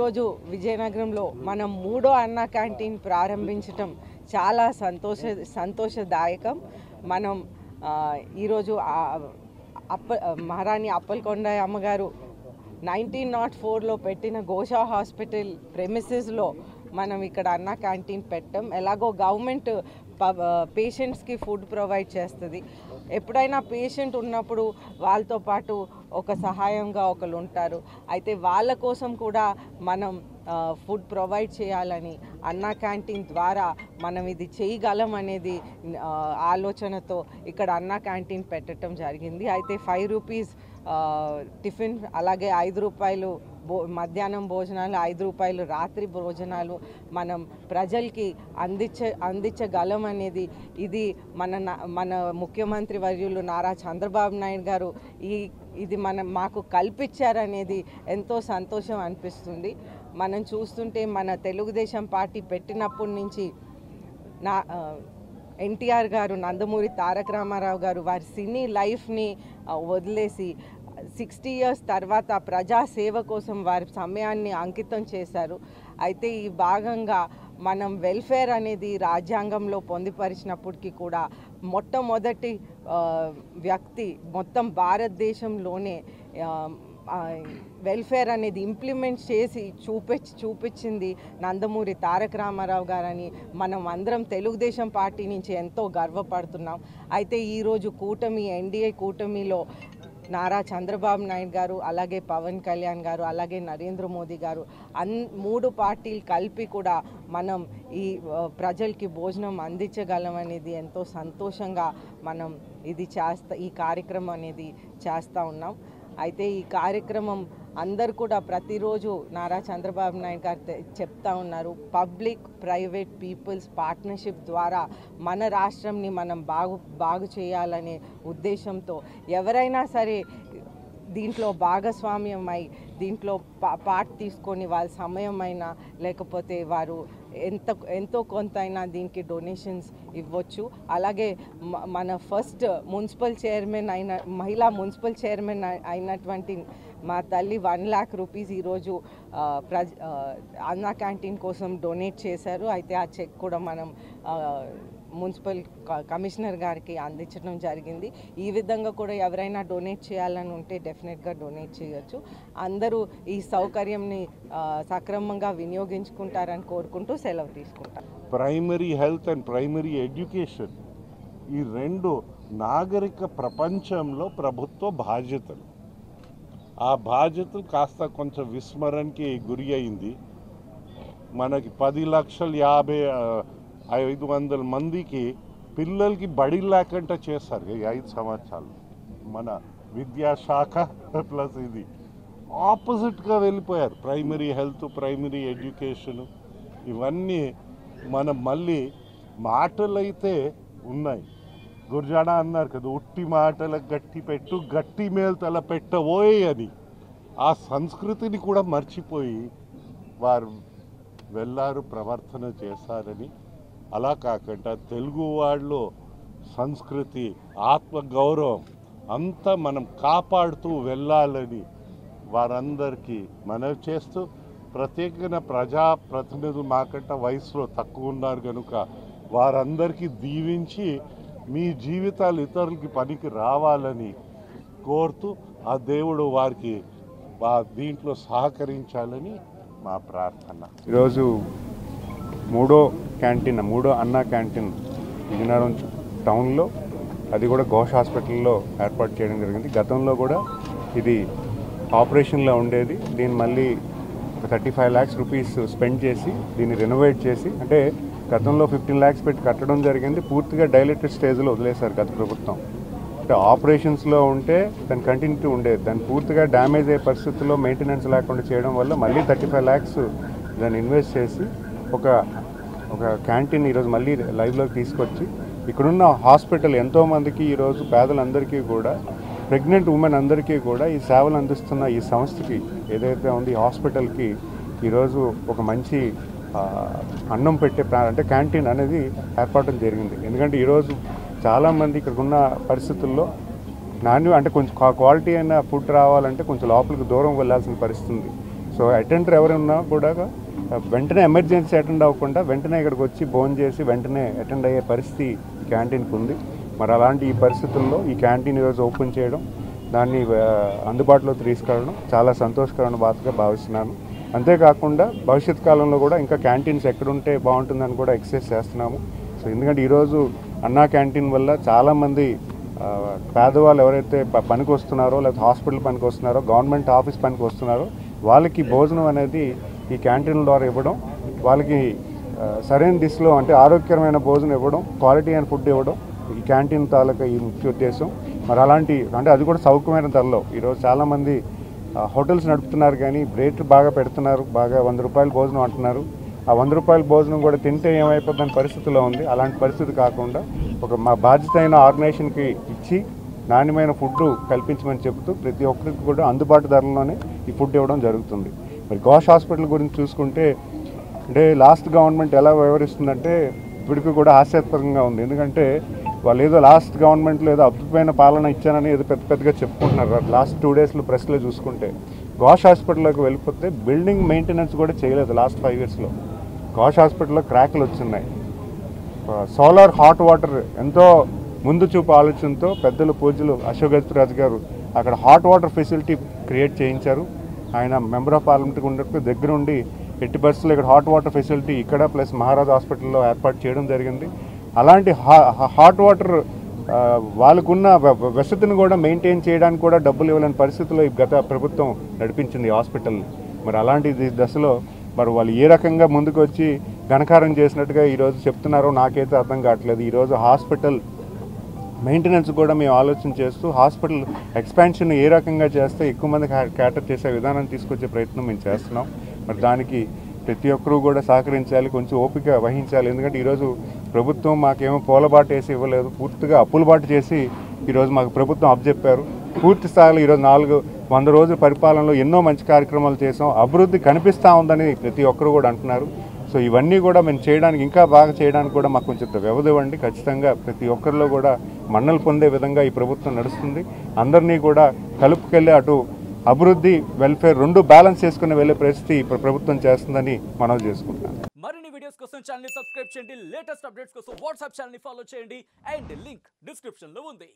ఈరోజు విజయనగరంలో మనం మూడో అన్న క్యాంటీన్ ప్రారంభించటం చాలా సంతోష సంతోషదాయకం మనం ఆ, ఈరోజు ఆ అప్ప మహారాణి అప్పలకొండ అమ్మగారు నైన్టీన్ నాట్ ఫోర్లో పెట్టిన గోషా హాస్పిటల్ ప్రెమిసెస్లో మనం ఇక్కడ అన్న క్యాంటీన్ పెట్టాం ఎలాగో గవర్నమెంట్ పేషెంట్స్కి ఫుడ్ ప్రొవైడ్ చేస్తుంది ఎప్పుడైనా పేషెంట్ ఉన్నప్పుడు వాళ్ళతో పాటు ఒక సహాయంగా ఒకరు ఉంటారు అయితే వాళ్ళ కోసం కూడా మనం ఫుడ్ ప్రొవైడ్ చేయాలని అన్నా క్యాంటీన్ ద్వారా మనం ఇది చేయగలం అనేది ఆ, ఆలోచనతో ఇక్కడ అన్నా క్యాంటీన్ పెట్టడం జరిగింది అయితే ఫైవ్ రూపీస్ టిఫిన్ అలాగే ఐదు రూపాయలు భో మధ్యాహ్నం భోజనాలు ఐదు రూపాయలు రాత్రి భోజనాలు మనం ప్రజలకి అందించ అందించగలం అనేది ఇది మన నా- మన ముఖ్యమంత్రి వర్యులు నారా చంద్రబాబు నాయుడు గారు ఈ ఇది మనం మాకు కల్పించారనేది ఎంతో సంతోషం అనిపిస్తుంది మనం చూస్తుంటే మన తెలుగుదేశం పార్టీ పెట్టినప్పటి నుంచి నా ఆ, ఎన్టీఆర్ గారు నందమూరి తారక రామారావు గారు వారి సినీ లైఫ్ని ఆ, వదిలేసి సిక్స్టీ ఇయర్స్ తర్వాత ప్రజా సేవ కోసం వారి సమయాన్ని అంకితం చేశారు అయితే ఈ భాగంగా మనం వెల్ఫేర్ అనేది రాజ్యాంగంలో పొందుపరిచినప్పటికీ కూడా మొట్టమొదటి ఆ, వ్యక్తి మొత్తం భారతదేశంలోనే ఆ, ఆ, వెల్ఫేర్ అనేది ఇంప్లిమెంట్ చేసి చూపించి చూపించింది నందమూరి తారక రామారావు గారని మనం అందరం తెలుగుదేశం పార్టీ నుంచి ఎంతో గర్వపడుతున్నాం అయితే ఈరోజు కూటమి ఎన్డీఏ కూటమిలో నారా చంద్రబాబు నాయుడు గారు అలాగే పవన్ కళ్యాణ్ గారు అలాగే నరేంద్ర మోదీ గారు అన్ మూడు పార్టీలు కలిపి కూడా మనం ఈ ఆ, ప్రజలకి భోజనం అందించగలం అనేది ఎంతో సంతోషంగా మనం ఇది చేస్తా ఈ కార్యక్రమం అనేది చేస్తూ ఉన్నాం అయితే ఈ కార్యక్రమం అందరు కూడా ప్రతిరోజు నారా చంద్రబాబు నాయుడు గారు తె- చెప్తా ఉన్నారు పబ్లిక్ ప్రైవేట్ పీపుల్స్ పార్ట్నర్షిప్ ద్వారా మన రాష్ట్రంని మనం బాగు బాగు చేయాలనే ఉద్దేశంతో ఎవరైనా సరే దీంట్లో భాగస్వామ్యం అయి దీంట్లో పా పార్ట్ తీసుకొని వాళ్ళ సమయం అయినా లేకపోతే వారు ఎంత ఎంతో కొంత అయినా దీనికి డొనేషన్స్ ఇవ్వచ్చు అలాగే మ- మన ఫస్ట్ మున్సిపల్ చైర్మన్ అయిన మహిళా మున్సిపల్ చైర్మన్ అయి- అయినటువంటి మా తల్లి వన్ ల్యాక్ రూపీస్ ఈరోజు ఆ, ప్రజ ఆ, అన్నా క్యాంటీన్ కోసం డొనేట్ చేశారు అయితే ఆ చెక్ కూడా మనం ఆ, మున్సిపల్ క- కమిషనర్ గారికి అందించడం జరిగింది ఈ విధంగా కూడా ఎవరైనా డొనేట్ చేయాలని ఉంటే డెఫినెట్గా డొనేట్ చేయొచ్చు అందరూ ఈ సౌకర్యంని ఆ, సక్రమంగా వినియోగించుకుంటారని కోరుకుంటూ సెలవు తీసుకుంటారు primary health and primary education ఈ రెండు నాగరిక ప్రపంచంలో ప్రభుత్వ బాధ్యతలు ఆ బాధ్యతలు కాస్త కొంచెం విస్మరణకి గురి అయింది మనకి పది లక్షల యాభై ఆ, ఐదు వందల మందికి పిల్లలకి బడి లేకుండా చేస్తారు ఈ ఐదు సంవత్సరాలు మన విద్యాశాఖ ప్లస్ ఇది ఆపోజిట్గా వెళ్ళిపోయారు ప్రైమరీ హెల్త్ ప్రైమరీ ఎడ్యుకేషన్ ఇవన్నీ మనం మళ్ళీ మాటలైతే ఉన్నాయి గుర్జాడ అన్నారు కదా ఉట్టి మాటల గట్టి పెట్టు గట్టి మేలు తల పెట్టబోయే అని ఆ సంస్కృతిని కూడా మర్చిపోయి వారు వెళ్ళారు ప్రవర్తన చేశారని అలా కాకుండా తెలుగు వాళ్ళలో సంస్కృతి ఆత్మగౌరవం అంతా మనం కాపాడుతూ వెళ్ళాలని వారందరికీ మనవి చేస్తూ ప్రత్యేకంగా ప్రజాప్రతినిధులు మాకంటే వయసులో తక్కువ ఉన్నారు కనుక వారందరికీ దీవించి మీ జీవితాలు ఇతరులకి పనికి రావాలని కోరుతూ ఆ దేవుడు వారికి వా దీంట్లో సహకరించాలని మా ప్రార్థన ఈరోజు మూడో క్యాంటీన్ మూడో అన్నా క్యాంటీన్ విజయనగరం టౌన్లో అది కూడా ఘోష్ హాస్పిటల్లో ఏర్పాటు చేయడం జరిగింది గతంలో కూడా ఇది ఆపరేషన్లో ఉండేది దీన్ని మళ్ళీ ఒక thirty five lakhs rupees spend చేసి దీన్ని రెనోవేట్ చేసి అంటే గతంలో ఫిఫ్టీన్ ల్యాక్స్ పెట్టి కట్టడం జరిగింది పూర్తిగా డైలెటెడ్ స్టేజ్లో వదిలేశారు గత ప్రభుత్వం అంటే ఆపరేషన్స్లో ఉంటే దాని కంటిన్యూటీ ఉండేది దాన్ని పూర్తిగా డ్యామేజ్ అయ్యే పరిస్థితుల్లో మెయింటెనెన్స్ లేకుండా చేయడం వల్ల మళ్ళీ థర్టీ ఫైవ్ ల్యాక్స్ దాన్ని ఇన్వెస్ట్ చేసి ఒక ఒక క్యాంటీన్ ఈరోజు మళ్ళీ లైవ్లోకి తీసుకొచ్చి ఇక్కడున్న హాస్పిటల్ ఎంతోమందికి ఈరోజు పేదలందరికీ కూడా ప్రెగ్నెంట్ ఉమెన్ అందరికీ కూడా ఈ సేవలు అందిస్తున్న ఈ సంస్థకి ఏదైతే ఉంది ఈ హాస్పిటల్కి ఈరోజు ఒక మంచి ఆ, అన్నం పెట్టే ప్రా అంటే క్యాంటీన్ అనేది ఏర్పడడం జరిగింది ఎందుకంటే ఈరోజు చాలామంది ఇక్కడికున్న పరిస్థితుల్లో నాణ్యం అంటే కొంచెం క్వా- క్వాలిటీ అయిన ఫుడ్ రావాలంటే కొంచెం లోపలికి దూరం వెళ్ళాల్సిన పరిస్థితి ఉంది సో సో అటెండర్ ఎవరున్నా కూడా వెంటనే ఎమర్జెన్సీ అటెండ్ అవ్వకుండా వెంటనే ఇక్కడికి వచ్చి భోజనం చేసి వెంటనే అటెండ్ అయ్యే పరిస్థితి ఈ క్యాంటీన్కి ఉంది మరి అలాంటి ఈ పరిస్థితుల్లో ఈ క్యాంటీన్ ఈరోజు ఓపెన్ చేయడం దాన్ని ఆ, అందుబాటులో తీసుకెళ్ళడం చాలా సంతోషకరమైన బాధగా భావిస్తున్నాను అంతేకాకుండా భవిష్యత్ కాలంలో కూడా ఇంకా క్యాంటీన్స్ ఎక్కడుంటే బాగుంటుందని కూడా ఎక్సైజ్ చేస్తున్నాము సో ఎందుకంటే ఈరోజు అన్నా క్యాంటీన్ వల్ల చాలామంది ఆ, పేదవాళ్ళు ఎవరైతే ప- పనికి వస్తున్నారో లేకపోతే హాస్పిటల్ పనికి వస్తున్నారో గవర్నమెంట్ ఆఫీస్ పనికి వస్తున్నారో వాళ్ళకి భోజనం అనేది ఈ క్యాంటీన్ ద్వారా ఇవ్వడం వాళ్ళకి ఆ, సరైన దిశలో అంటే ఆరోగ్యకరమైన భోజనం ఇవ్వడం క్వాలిటీ అండ్ ఫుడ్ ఇవ్వడం ఈ క్యాంటీన్ తాలూకా ఈ ముఖ్య ఉద్దేశం మరి అలాంటి అంటే అది కూడా సౌకర్యమైన ధరలో ఈరోజు చాలామంది ఆ, హోటల్స్ నడుపుతున్నారు కానీ రేట్లు బాగా పెడుతున్నారు బాగా వంద రూపాయల భోజనం అంటున్నారు ఆ వంద రూపాయల భోజనం కూడా తింటే ఏమైపోతుందని పరిస్థితిలో ఉంది అలాంటి పరిస్థితి కాకుండా ఒక మా బాధ్యత అయిన ఆర్గనైజేషన్కి ఇచ్చి నాణ్యమైన ఫుడ్ కల్పించమని చెబుతూ ప్రతి ఒక్కరికి కూడా అందుబాటు ధరలోనే ఈ ఫుడ్ ఇవ్వడం జరుగుతుంది మరి ఘోష్ హాస్పిటల్ గురించి చూసుకుంటే అంటే లాస్ట్ గవర్నమెంట్ ఎలా వ్యవహరిస్తుందంటే ఇప్పటికీ కూడా ఆశ్చర్యకరంగా ఉంది ఎందుకంటే వాళ్ళు ఏదో లాస్ట్ గవర్నమెంట్లో ఏదో అద్భుతమైన పాలన ఇచ్చానని ఏదో పెద్ద పెద్దగా చెప్పుకుంటున్నారు లాస్ట్ టూ డేస్లో ప్రెస్లో చూసుకుంటే ఘోష్ హాస్పిటల్లోకి వెళ్ళిపోతే బిల్డింగ్ మెయింటెనెన్స్ కూడా చేయలేదు లాస్ట్ ఫైవ్ ఇయర్స్లో ఘోష్ హాస్పిటల్లో క్రాక్లు వచ్చినాయి సోలార్ హాట్ వాటర్ ఎంతో ముందు చూపు ఆలోచనతో పెద్దలు పూజలు అశోక్ గజపతిరాజు గారు అక్కడ హాట్ వాటర్ ఫెసిలిటీ క్రియేట్ చేయించారు ఆయన మెంబర్ ఆఫ్ పార్లమెంట్కి ఉన్నట్టు దగ్గరుండి ఎట్టి బస్సులో ఇక్కడ హాట్ వాటర్ ఫెసిలిటీ ఇక్కడ ప్లస్ మహారాజ్ హాస్పిటల్లో ఏర్పాటు చేయడం జరిగింది అలాంటి హా- హాట్ వాటర్ ఆ, వాళ్ళకున్న వ- వ- వసతిని కూడా మెయింటైన్ చేయడానికి కూడా డబ్బులు ఇవ్వలేని పరిస్థితిలో ఈ గత ప్రభుత్వం నడిపించింది ఈ హాస్పిటల్ మరి అలాంటి ది- దశలో మరి వాళ్ళు ఏ రకంగా ముందుకు వచ్చి ఘనకారం చేసినట్టుగా ఈరోజు చెప్తున్నారో నాకైతే అర్థం కావట్లేదు ఈరోజు హాస్పిటల్ మెయింటెనెన్స్ కూడా మేము ఆలోచన చేస్తూ హాస్పిటల్ ఎక్స్పాన్షన్ ఏ రకంగా చేస్తే ఎక్కువ మంది క్యాటర్ చేసే విధానం తీసుకొచ్చే ప్రయత్నం మేము చేస్తున్నాం మరి దానికి ప్రతి ఒక్కరూ కూడా సహకరించాలి కొంచెం ఓపిక వహించాలి ఎందుకంటే ఈరోజు ప్రభుత్వం మాకేమో పూలబాటు వేసి ఇవ్వలేదు పూర్తిగా అప్పులబాటు చేసి ఈరోజు మాకు ప్రభుత్వం అప్పచెప్పారు పూర్తి స్థాయిలో ఈరోజు నాలుగు వంద రోజుల పరిపాలనలో ఎన్నో మంచి కార్యక్రమాలు చేసాం అభివృద్ధి కనిపిస్తూ ఉందని ప్రతి ఒక్కరు కూడా అంటున్నారు సో ఇవన్నీ కూడా మేము చేయడానికి ఇంకా బాగా చేయడానికి కూడా మాకు కొంచెం వ్యవధి ఇవ్వండి ఖచ్చితంగా ప్రతి ఒక్కరిలో కూడా మన్నలు పొందే విధంగా ఈ ప్రభుత్వం నడుస్తుంది అందరినీ కూడా కలుపుకెళ్ళి అటు అభివృద్ధి వెల్ఫేర్ రెండు బ్యాలెన్స్ చేసుకుని వెళ్ళే పరిస్థితి ఈ ప్ర- ప్రభుత్వం చేస్తుందని మనవి చేసుకుంటున్నాను మరిన్ని వీడియోస్ కోసం ఛానల్ సబ్స్క్రైబ్ చేయండి లేటెస్ట్ అప్డేట్స్ కోసం వాట్సాప్ ఛానల్ ఫాలో చేయండి అండ్ లింక్ డిస్క్రిప్షన్ లో ఉంది